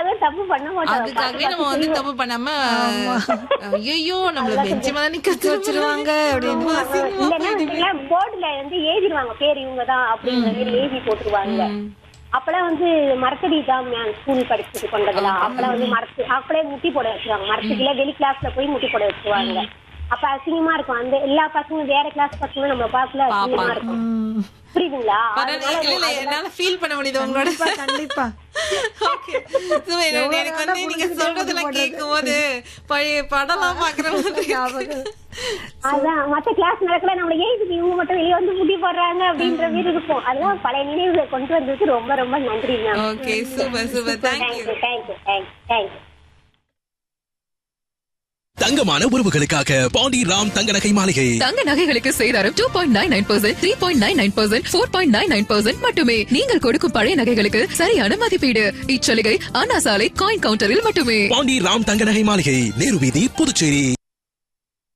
அதுக்காக தப்பு பண்ண மாட்டோம் அதுக்காகவே நம்ம வந்து தப்பு பண்ணாம ஐயோ நம்மள பெஞ்சு மேல நிக்க வச்சிருவாங்க அப்படின்னு இல்லைன்னா வச்சுங்களா போர்டுல வந்து எழுதிடுவாங்க பேர் இவங்க தான் அப்படிங்கிற மாதிரி எழுதி போட்டுருவாங்க அப்பெல்லாம் வந்து மரத்தடி தான் ஸ்கூல் படிச்சுட்டு கொண்டதெல்லாம் அப்பெல்லாம் வந்து மரத்து அப்பளே முட்டி போட வச்சிருவாங்க மரத்துக்குள்ள வெளி கிளாஸ்ல போய் முட்டி போட வச்சிருவாங்க அப்ப அசிங்கமா இருக்கும் அந்த எல்லா பசங்களும் வேற கிளாஸ் பசங்களும் நம்ம பார்க்கல அசிங்கமா இருக்கும் புரியுதுங்களா பரவாயில்ல. இல்ல, இல்ல, என்னால ஃபீல் பண்ண முடியுது உங்களோட கண்டிப்பா Okay. So, எனக்கு எனக்கு வந்து நீங்க சொல்றதெல்லாம் கேட்கும் போது பழைய படம்லாம் பாக்குற மாதிரி இருக்கு. அதான் மத்த கிளாஸ் நடக்கல நம்ம ஏஜுக்கு இவங்க மட்டும் வெளியே வந்து முடி போடுறாங்க அப்படின்ற மாதிரி இருக்கும் அதெல்லாம் பழைய நினைவுகளை கொண்டு வந்ததுக்கு ரொம்ப ரொம்ப நன்றி ma'am okay super super thank you thank you thank you thank you thank you தங்கமான உறவுகளுக்காக பாண்டி ராம் தங்க நகை மாளிகை தங்க நகைகளுக்கு சேதாரம் two point nine nine percent three point nine nine percent four point nine nine percent மட்டுமே நீங்கள் கொடுக்கும் பழைய நகைகளுக்கு சரியான மதிப்பீடு இச்சலுகை அண்ணா சாலை காயின் கவுண்டரில் மட்டுமே பாண்டி ராம் தங்க நகை மாளிகை நேரு வீதி புதுச்சேரி